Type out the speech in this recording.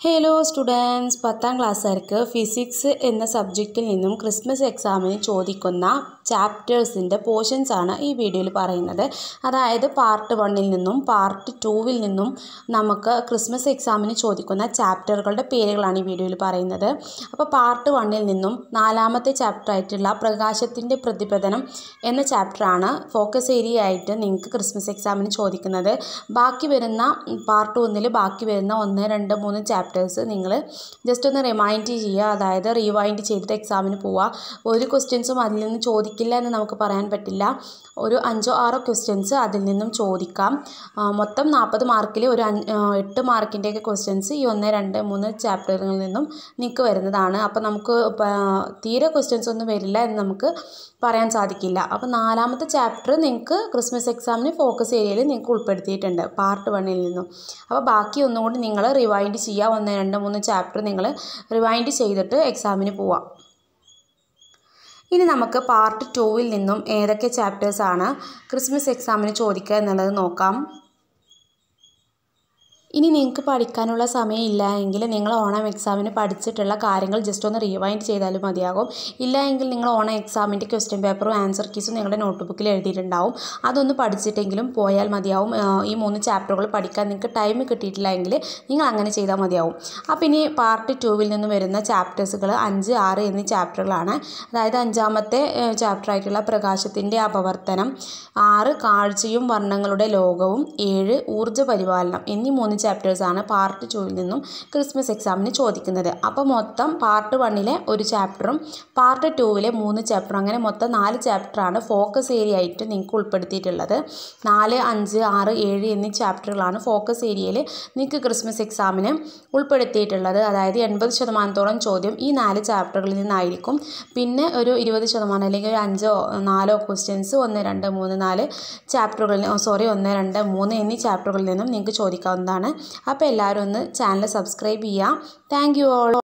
hello students പത്താം ക്ലാസ്സുകാർക്ക് physics എന്ന സബ്ജക്റ്റിൽ നിന്നും ക്രിസ്മസ് എക്സാമിന് ചോദിക്കുന്ന ചാപ്റ്റേഴ്സിൻ്റെ പോർഷൻസ് ആണ് ഈ വീഡിയോയിൽ പറയുന്നത് അതായത് പാർട്ട് വണ്ണിൽ നിന്നും പാർട്ട് ടൂവിൽ നിന്നും നമുക്ക് ക്രിസ്മസ് എക്സാമിന് ചോദിക്കുന്ന ചാപ്റ്ററുകളുടെ പേരുകളാണ് ഈ വീഡിയോയിൽ പറയുന്നത് അപ്പോൾ പാർട്ട് വണ്ണിൽ നിന്നും നാലാമത്തെ ചാപ്റ്റർ ആയിട്ടുള്ള പ്രകാശത്തിൻ്റെ പ്രതിപതനം എന്ന ചാപ്റ്ററാണ് ഫോക്കസ് ഏരിയ ആയിട്ട് നിങ്ങൾക്ക് ക്രിസ്മസ് എക്സാമിന് ചോദിക്കുന്നത് ബാക്കി വരുന്ന പാർട്ട് ഒന്നിൽ ബാക്കി വരുന്ന ഒന്ന് രണ്ട് മൂന്ന് ചാപ്റ്റേഴ്സ് നിങ്ങൾ ജസ്റ്റ് ഒന്ന് റിമൈൻഡ് ചെയ്യുക അതായത് റീവൈൻഡ് ചെയ്തിട്ട് എക്സാമിന് പോവുക ഒരു ക്വസ്റ്റ്യൻസും അതിൽ നിന്ന് ചോദിക്കില്ല എന്ന് നമുക്ക് പറയാൻ പറ്റില്ല ഒരു അഞ്ചോ ആറോ ക്വസ്റ്റ്യൻസ് അതിൽ നിന്നും ചോദിക്കാം ആ, മൊത്തം നാൽപ്പത് മാർക്കിൽ ഒരു അഞ്ച് ആ, എട്ട് മാർക്കിൻ്റെയൊക്കെ ക്വസ്റ്റ്യൻസ് ഈ ഒന്ന് രണ്ട് മൂന്ന് ചാപ്റ്ററുകളിൽ നിന്നും നിങ്ങൾക്ക് വരുന്നതാണ് അപ്പോൾ നമുക്ക് പ- തീരെ ക്വസ്റ്റ്യൻസ് ഒന്നും വരില്ല എന്ന് നമുക്ക് പറയാൻ സാധിക്കില്ല അപ്പോൾ നാലാമത്തെ ചാപ്റ്റർ നിങ്ങൾക്ക് ക്രിസ്മസ് എക്സാമിന് ഫോക്കസ് ഏരിയയിൽ നിങ്ങൾക്ക് ഉൾപ്പെടുത്തിയിട്ടുണ്ട് പാർട്ട് വണ്ണിൽ നിന്നും അപ്പോൾ ബാക്കി ഒന്നുകൂടി നിങ്ങൾ റിവൈൻഡ് ചെയ്യുക ഒന്ന് രണ്ട് മൂന്ന് ചാപ്റ്റർ നിങ്ങൾ റിവൈൻഡ് ചെയ്തിട്ട് എക്സാമിന് പോവാം ഇനി നമുക്ക് പാർട്ട് ടൂവിൽ നിന്നും ഏതൊക്കെ ചാപ്റ്റേഴ്സാണ് ക്രിസ്മസ് എക്സാമിന് ചോദിക്കുക എന്നുള്ളത് നോക്കാം ഇനി നിങ്ങൾക്ക് പഠിക്കാനുള്ള സമയമില്ല എങ്കിൽ നിങ്ങൾ ഓണം എക്സാമിന് പഠിച്ചിട്ടുള്ള കാര്യങ്ങൾ ജസ്റ്റ് ഒന്ന് റീവൈൻഡ് ചെയ്താലും മതിയാകും ഇല്ല എങ്കിൽ നിങ്ങൾ ഓണം എക്സാമിൻ്റെ ക്വസ്റ്റ്യൻ പേപ്പറും ആൻസർ കീസും നിങ്ങളുടെ നോട്ട് ബുക്കിൽ എഴുതിയിട്ടുണ്ടാവും അതൊന്ന് പഠിച്ചിട്ടെങ്കിലും പോയാൽ മതിയാവും ആ, ഈ മൂന്ന് ചാപ്റ്ററുകൾ പഠിക്കാൻ നിങ്ങൾക്ക് ടൈം കിട്ടിയിട്ടില്ല എങ്കിൽ നിങ്ങൾ അങ്ങനെ ചെയ്താൽ മതിയാവും അപ്പോൾ ഇനി പാർട്ട് ടൂവിൽ നിന്ന് വരുന്ന ചാപ്റ്റേഴ്സുകൾ അഞ്ച് ആറ് എന്നീ ചാപ്റ്ററുകളാണ് അതായത് അഞ്ചാമത്തെ ചാപ്റ്റർ ആയിട്ടുള്ള പ്രകാശത്തിൻ്റെ അപവർത്തനം ആറ് കാഴ്ചയും വർണ്ണങ്ങളുടെ ലോകവും ഏഴ് ഊർജ്ജ പരിപാലനം എന്നീ മൂന്ന് ചാപ്റ്റേഴ്സാണ് പാർട്ട് ടൂവിൽ നിന്നും ക്രിസ്മസ് എക്സാമിന് ചോദിക്കുന്നത് അപ്പോൾ മൊത്തം പാർട്ട് വണ്ണിലെ ഒരു ചാപ്റ്ററും പാർട്ട് ടൂവിലെ മൂന്ന് ചാപ്റ്ററും അങ്ങനെ മൊത്തം നാല് ചാപ്റ്ററാണ് ഫോക്കസ് ഏരിയ ആയിട്ട് നിങ്ങൾക്ക് ഉൾപ്പെടുത്തിയിട്ടുള്ളത് നാല് അഞ്ച് ആറ് ഏഴ് എന്നീ ചാപ്റ്ററുകളാണ് ഫോക്കസ് ഏരിയയിൽ നിങ്ങൾക്ക് ക്രിസ്മസ് എക്സാമിന് ഉൾപ്പെടുത്തിയിട്ടുള്ളത് അതായത് എൺപത് ശതമാനത്തോളം ചോദ്യം ഈ നാല് ചാപ്റ്ററുകളിൽ നിന്നായിരിക്കും പിന്നെ ഒരു ഇരുപത് ശതമാനം അല്ലെങ്കിൽ ഒരു അഞ്ചോ നാലോ ക്വസ്റ്റ്യൻസ് ഒന്ന് രണ്ട് മൂന്ന് നാല് ചാപ്റ്ററുകളിൽ സോറി ഒന്ന് രണ്ട് മൂന്ന് എന്നീ ചാപ്റ്ററുകളിൽ നിന്നും നിങ്ങൾക്ക് ചോദിക്കാവുന്നതാണ് അപ്പോൾ എല്ലാവരും ഒന്ന് ചാനൽ സബ്സ്ക്രൈബ് ചെയ്യുക താങ്ക് യു ഓൾ